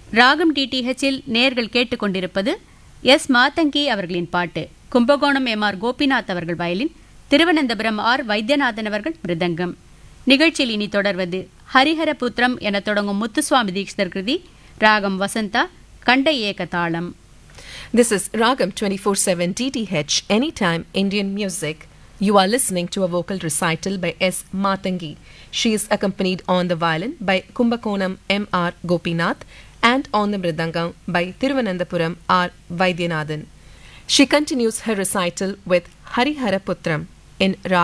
ராகம் டிடிஹெச்சில் நேர்கள் கேட்டுக்கொண்டிருப்பது எஸ் மாத்தங்கி அவர்களின் பாட்டு கும்பகோணம் எம் ஆர் கோபிநாத் அவர்கள் வயலின் திருவனந்தபுரம் ஆர் வைத்தியநாதன் அவர்கள் மிருதங்கம் நிகழ்ச்சியில் இனி தொடர்வது ஹரிஹரபுத்திரம் என தொடங்கும் முத்துசுவாமி தீக்ஷிதர் கிருதி ராகம் வசந்தா கண்ட ஏக தாளம் This is Ragam 24/7 DTH Anytime Indian Music. You are listening to a vocal recital by S. Matangi. She is accompanied on the violin by Kumbakonam M. R. Gopinath and on the mridangam by Thiruvananthapuram R. Vaidyanathan. She continues her recital with Harihara Putram in Rag